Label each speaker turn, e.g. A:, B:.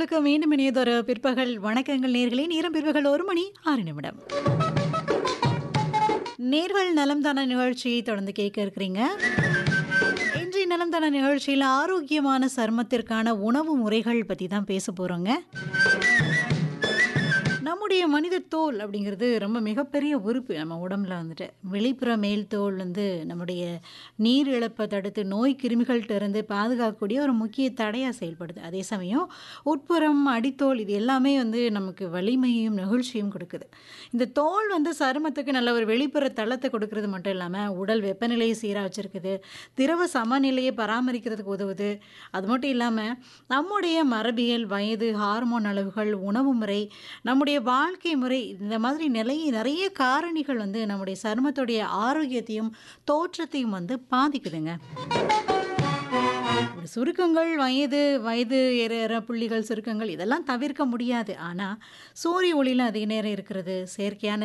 A: நேர்களுக்கு மீண்டும் இனியதொரு பிற்பகல் வணக்கங்கள் நேர்களே நேரம் பிற்பகல் ஒரு மணி ஆறு நிமிடம் நேர்கள் நலம் தான நிகழ்ச்சியை தொடர்ந்து கேட்க இருக்கிறீங்க இன்றைய நலம் தான நிகழ்ச்சியில் ஆரோக்கியமான சருமத்திற்கான உணவு முறைகள் பற்றி தான் பேச போகிறோங்க நம்முடைய மனித தோல் அப்படிங்கிறது ரொம்ப மிகப்பெரிய உறுப்பு நம்ம உடம்புல வந்துட்டு வெளிப்புற மேல் தோல் வந்து நம்முடைய நீர் இழப்பை தடுத்து நோய் கிருமிகள்கிட்ட இருந்து பாதுகாக்கக்கூடிய ஒரு முக்கிய தடையாக செயல்படுது அதே சமயம் உட்புறம் அடித்தோல் இது எல்லாமே வந்து நமக்கு வலிமையும் நெகிழ்ச்சியும் கொடுக்குது இந்த தோல் வந்து சருமத்துக்கு நல்ல ஒரு வெளிப்புற தளத்தை கொடுக்கறது மட்டும் இல்லாமல் உடல் வெப்பநிலையை சீராக வச்சுருக்குது திரவ சமநிலையை பராமரிக்கிறதுக்கு உதவுது அது மட்டும் இல்லாமல் நம்முடைய மரபியல் வயது ஹார்மோன் அளவுகள் உணவு முறை நம்முடைய வாழ்க்கை முறை இந்த மாதிரி நிலைய நிறைய காரணிகள் வந்து நம்முடைய சருமத்துடைய ஆரோக்கியத்தையும் தோற்றத்தையும் வந்து பாதிக்குதுங்க ஒரு சுருக்கங்கள் வயது வயது ஏற ஏற புள்ளிகள் சுருக்கங்கள் இதெல்லாம் தவிர்க்க முடியாது ஆனால் சூரிய ஒளியில் அதிக நேரம் இருக்கிறது செயற்கையான